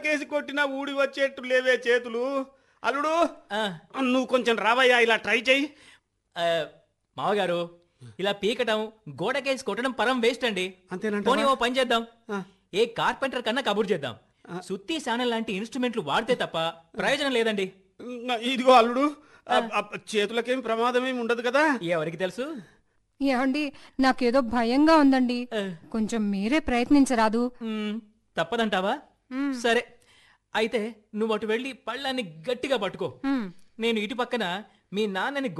గోడకేసి కొట్టినా ఊడి వచ్చేట్టు లేవే చేతులు అల్లుడు ఆ, నువ్వు కొంచెం రావయ్యా ఇలా ట్రై చెయ్యి ఆ, మావగారు ఇలా పీకటం గోడకేసి కొట్టడం పరం వేస్ట్ అండి అంతేనంటావా? పోనీ ఓ పని చేద్దాం ఆ. ఏ కార్పెంటర్ కన్నా కబుర్ చేద్దాం సుత్తి శానం లాంటి ఇన్స్ట్రుమెంట్లు వాడితే తప్ప ప్రయోజనం లేదండి ఇదిగో అల్లుడు అబ్- అబ్ చేతులకేం ప్రమాదం ఏమి ఉండదు కదా ఎవరికి తెలుసు ఏమండి నాకేదో భయంగా ఉందండి ఆ. కొంచెం మీరే ప్రయత్నించరాదు మ్మ్, తప్పదంటావా సరే అయితే నువ్వు అటు వెళ్ళి పళ్ళాన్ని గట్టిగా పట్టుకో మ్. నేను ఇటు పక్కన మీ నాన్నని